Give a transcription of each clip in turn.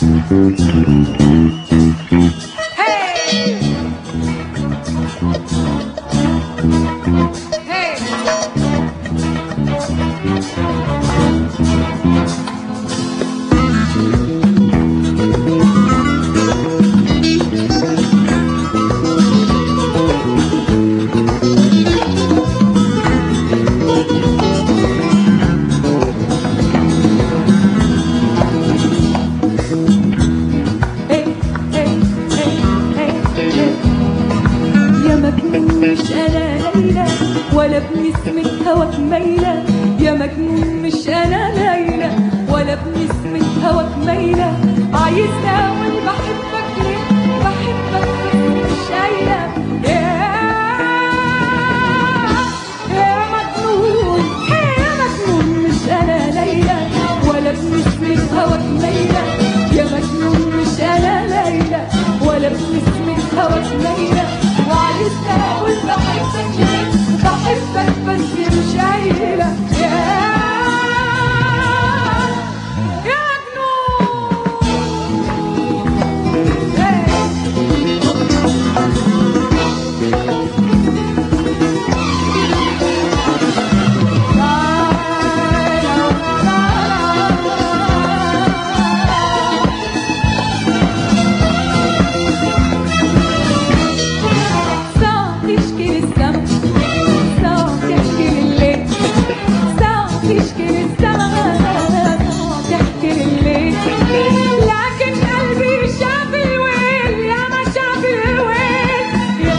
Hey! Hey! Hey, hey, hey, hey, hey. يا مجنون مش انا ليلى ولا بنسمة هواك ميلة يا مجنون مش انا ليلى ولا بنسمة هواك ميلة عايزني اقول بحبك ليه بحبك بس مش قايلة يا يا مجنون يا مجنون مش انا ليلى ولا بنسمة هواك ميلة يا مجنون مش انا ليلى ولا بنسمة هواك ميلة وعايزني اقول بحبك ليه بحبك بس مش قايلة يا يا مجنون Hey! ساعة تشكي للسما ساعة تحكي لليل ساعة تشكي للسما ساعة تحكي لليل لكن قلبي شاف الويل يا ما شاف الويل يا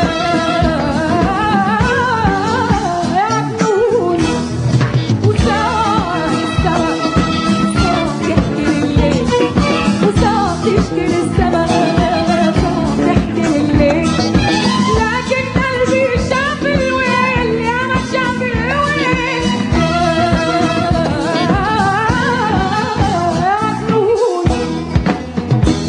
يا مجنون وساعة ساعة ساعة تحكي لليل وساعة تشكي للسما ساعة تحكي لليل لكن قلبي شاف الويل يا ما شاف الويل يا مجنون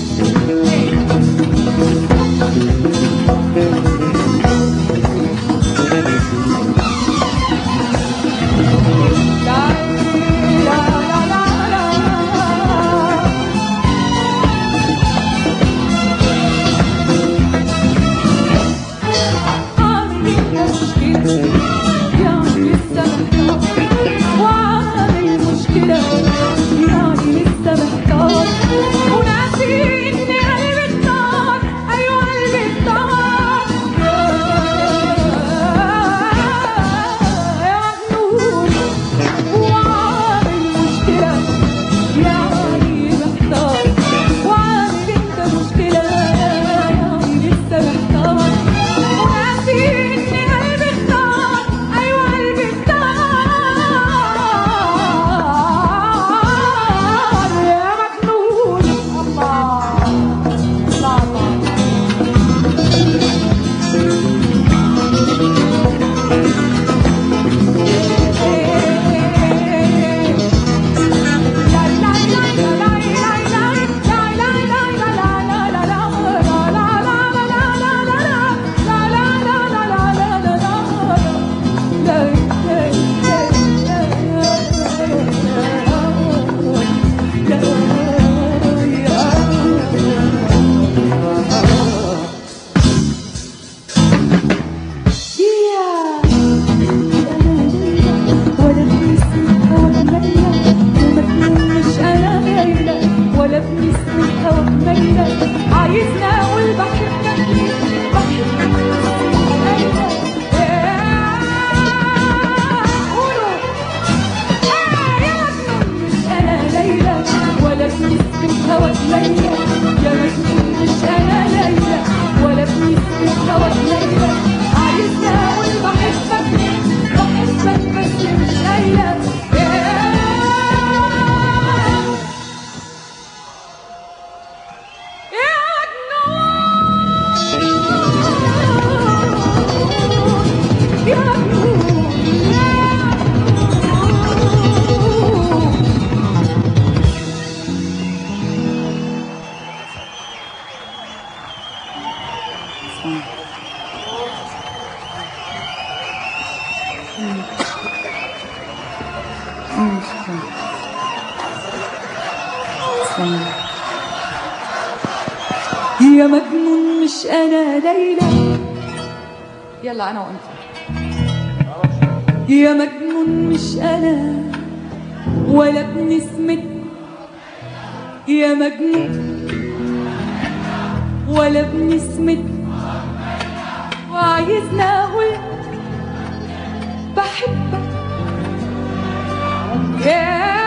لا لا لا لا لا عامل مشكلة يعني لسه محتار وعامل مشكلة يعني لسه محتار وناسي إن قلبي النار أيوة قلبي النار يا مجنون وعامل مشكلة يعني محتار وعامل انت مشكلة يعني لسه محتار وناسي ان قلبي اختار ايوه قلبي اختار يا مجنون الله الله الله Yeah. ولا بنسمة هواك ميلة ومجنون مش أنا ليلى ولا بنسمة هواك ميلة عايزني أقول بحبك ليه بحبك بس مش قايلة قولوا يا مجنون مش أنا ليلى ولا بنسمة هواك ميلة يا مجنون مش أنا ليلى ولا بنسمة هواك ميلة عايزني أقول بحبك ليه بحبك بس مش قايلة يا مجنون يا مجنون تسلمي يا مجنون مش انا ليلى يلا انا وانت يا مجنون مش انا ولا ابن اسمك يا مجنون ولا ابن اسمك وعايزنا اقول بحبك يا